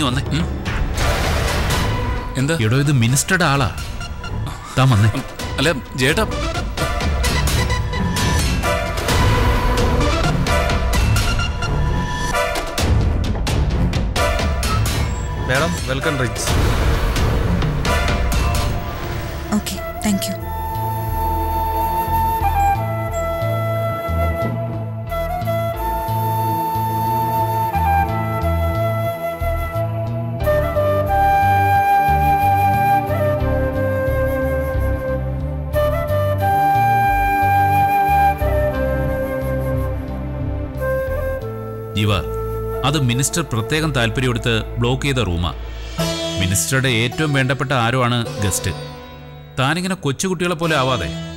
നീങ്ങി വന്നേ ഉം. എന്താ എടോ ഇത് മിനിസ്റ്ററുടെ ആളാ താൻ വന്നേ അല്ല ചേട്ടാ madam welcome drinks okay thank you Jeeva അത് മിനിസ്റ്റർ പ്രത്യേകം താല്പര്യമെടുത്ത് ബ്ലോക്ക് ചെയ്ത റൂമാ മിനിസ്റ്ററുടെ ഏറ്റവും വേണ്ടപ്പെട്ട ആരോ ആണ് ഗസ്റ്റ് താനിങ്ങനെ കൊച്ചുകുട്ടികളെ പോലെ ആവാതെ